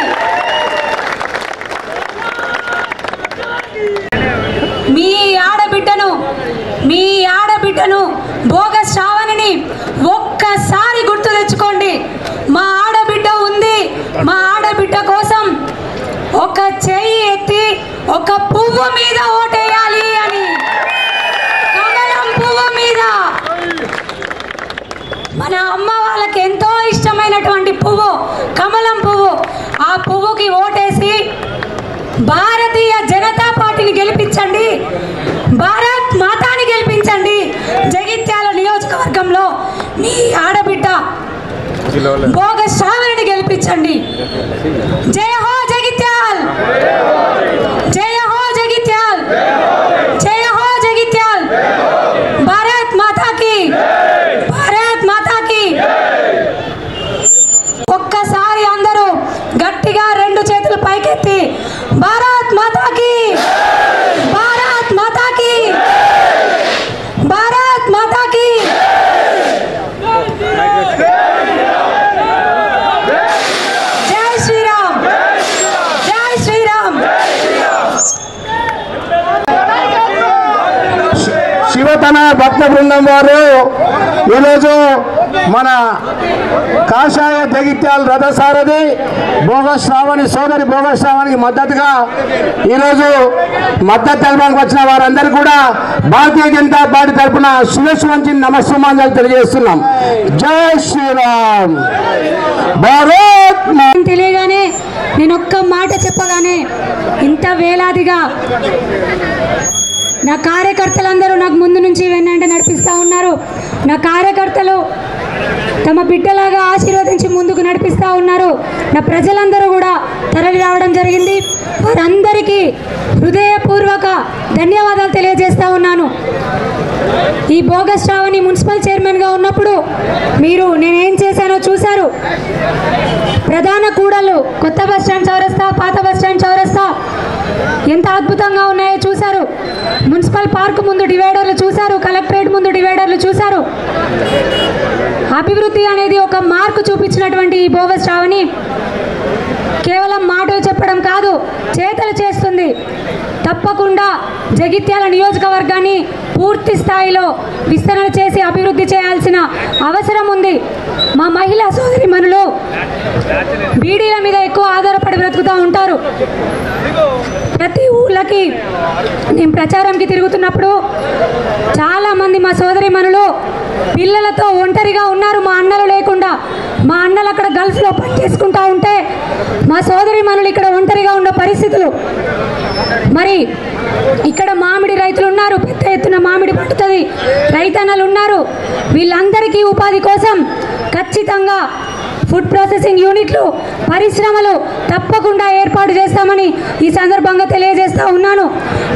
మీ ఆడబిడ్డను మీ ఆడబిడ్డను భోగ శ్రావణిని ఒక్కసారి గుర్తు తెచ్చుకోండి మా ఆడబిడ్డ ఉంది మా ఆడబిడ్డ కోసం ఒక చెయ్యి ఎత్తి ఒక పువ్వు మీద ఓటేయాలి అని కమలం పువ్వు మీద మన అమ్మ వాళ్ళకి ఎంతో ఇష్టమైనటువంటి పువ్వు కమలం పువ్వు ఆ పువ్వుకి ఓటేసి భారతీయ జనతా పార్టీని గెలిపించండి భారత్ మాతాని గెలిపించండి జగిత్యాల నియోజకవర్గంలో మీ ఆడబిడ్డ భోగ శ్రావణిని గెలిపించండి జయ హో జగిత్యాల్ జయ హో జగిత్యాల్ జయ హో జగిత్యాల్ భారత్ మాతాకి భారత్ మాతాకి ఒక్కసారి అందరూ గట్టిగా రెండు చేతులు పైకెత్తి భారత్ మాతాకి భారత్ మాతాకి భారత్ మాతాకి జై శ్రీరామ్ జై శ్రీరామ్ శివతన భక్త బృందం వారు ఈరోజు మన కాషాయ జగిత్యాల రథసారథి భోగశ్రావణి సోదరి భోగశ్రావణికి మద్దతుగా ఈరోజు మద్దతు తెలపడానికి వచ్చిన వారందరూ కూడా భారతీయ జనతా పార్టీ తరఫున శిరస్సు వంచి నమస్సుమాంజలు తెలియజేస్తున్నాం జై శ్రీరామ్ భారత్ మా- అని తెలియగానే నేను ఒక్క మాట చెప్పగానే ఇంత వేలాదిగా నా కార్యకర్తలందరూ నాకు ముందు నుంచి వెన్నంటే నడిపిస్తూ ఉన్నారు నా కార్యకర్తలు తమ బిడ్డలాగా ఆశీర్వదించి ముందుకు నడిపిస్తూ ఉన్నారు నా ప్రజలందరూ కూడా తరలి రావడం జరిగింది వారందరికీ హృదయపూర్వక ధన్యవాదాలు తెలియజేస్తా ఉన్నాను ఈ బోగస్ శ్రావణి మున్సిపల్ చైర్మన్గా ఉన్నప్పుడు మీరు నేనేం చేశానో చూశారు ప్రధాన కూడలు కొత్త బస్ స్టాండ్ చౌరస్తా పాత బస్ స్టాండ్ చౌరస్తా ఎంత అద్భుతంగా ఉన్నాయో చూశారు మున్సిపల్ పార్క్ ముందు డివైడర్లు చూశారు కలెక్టరేట్ ముందు డివైడర్లు చూశారు అభివృద్ధి అనేది ఒక మార్కు చూపించినటువంటి ఈ బోగ శ్రావణి కేవలం మాటలు చెప్పడం కాదు చేతలు చేస్తుంది తప్పకుండా జగిత్యాల నియోజకవర్గాన్ని పూర్తి స్థాయిలో విస్తరణ చేసి అభివృద్ధి చేయాల్సిన అవసరం ఉంది మా మహిళా సోదరి మనులు బీడీల మీద ఎక్కువ ఆధారపడి బ్రతుకుతూ ఉంటారు ప్రతి ఊళ్ళకి నేను ప్రచారంకి తిరుగుతున్నప్పుడు చాలా మంది మా సోదరి మనులు పిల్లలతో ఒంటరిగా ఉన్నారు మా అన్నలు లేకుండా మా అన్నలు అక్కడ గల్ఫ్లో పని చేసుకుంటా ఉంటే మా సోదరి మనులు ఇక్కడ ఒంటరిగా ఉన్న పరిస్థితులు మరి ఇక్కడ మామిడి రైతులు ఉన్నారు పెద్ద ఎత్తున మామిడి పట్టుతుంది రైతన్నలు ఉన్నారు వీళ్ళందరికీ ఉపాధి కోసం ఖచ్చితంగా ఫుడ్ ప్రాసెసింగ్ యూనిట్లు పరిశ్రమలు తప్పకుండా ఏర్పాటు చేస్తామని ఈ సందర్భంగా తెలియజేస్తా ఉన్నాను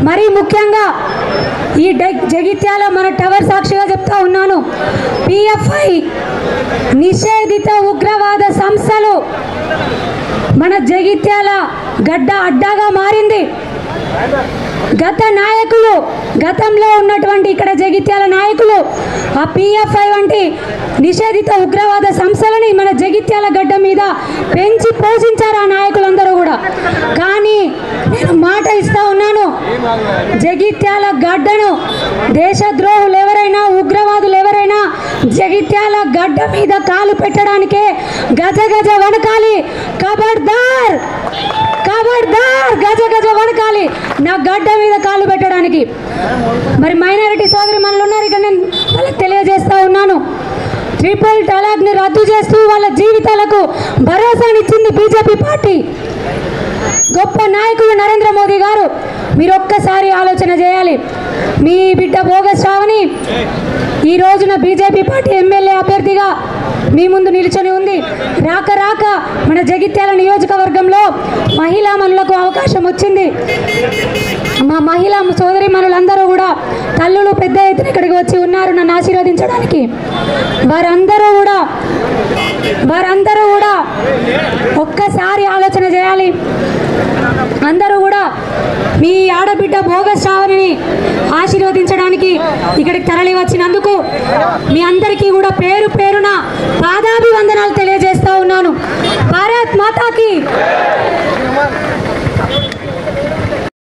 మరీ ముఖ్యంగా ఈ డ- జగిత్యాల మన టవర్ సాక్షిగా చెప్తా ఉన్నాను పిఎఫ్ఐ నిషేధిత ఉగ్రవాద సంస్థలు మన జగిత్యాల గడ్డ అడ్డాగా మారింది గత నాయకులు గతంలో ఉన్నటువంటి ఇక్కడ జగిత్యాల నాయకులు ఆ పిఎఫ్ఐ వంటి నిషేధిత ఉగ్రవాద సంస్థలని మన జగిత్యాల గడ్డ మీద పెంచి పోషించారు ఆ నాయకులందరూ కూడా కానీ నేను మాట ఇస్తా ఉన్నాను జగిత్యాల గడ్డను దేశద్రోహులు ఎవరైనా ఉగ్రవాదులు ఎవరైనా జగిత్యాల గడ్డ మీద కాలు పెట్టడానికే గజ గజ వణకాలి కబడ్దార్ కబడ్దార్ గజ గజ వణకాలి నా గడ్డ మీద కాలు పెట్టడానికి మరి మైనారిటీ సోదరి మనలు ఉన్నారు ఇక్కడ నేను వాళ్ళకి తెలియజేస్తా ఉన్నాను ట్రిపుల్ తలాక్ ని రద్దు చేస్తూ వాళ్ళ జీవితాలకు భరోసానిచ్చింది బీజేపీ పార్టీ గొప్ప నాయకుడు నరేంద్ర మోదీ గారు మీరు ఒక్కసారి ఆలోచన చేయాలి మీ బిడ్డ భోగ శ్రావణి ఈ రోజున బీజేపీ పార్టీ ఎమ్మెల్యే అభ్యర్థిగా మీ ముందు నిల్చొని ఉంది రాక రాక మన జగిత్యాల నియోజకవర్గంలో మహిళా మనులకు అవకాశం వచ్చింది మా మహిళా సోదరి మనులందరూ కూడా తల్లులు పెద్ద ఎత్తున ఇక్కడికి వచ్చి ఉన్నారు నన్ను ఆశీర్వదించడానికి వారందరూ కూడా వారందరూ కూడా ఒక్కసారి ఆలోచన చేయాలి అందరూ కూడా మీ ఆడబిడ్డ భోగ శ్రావణిని ఆశీర్వదించడానికి ఇక్కడికి తరలి వచ్చినందుకు మీ అందరికీ కూడా పేరు పేరున పాదాభివందనాలు తెలియజేస్తా ఉన్నాను భారత్ మాతాకి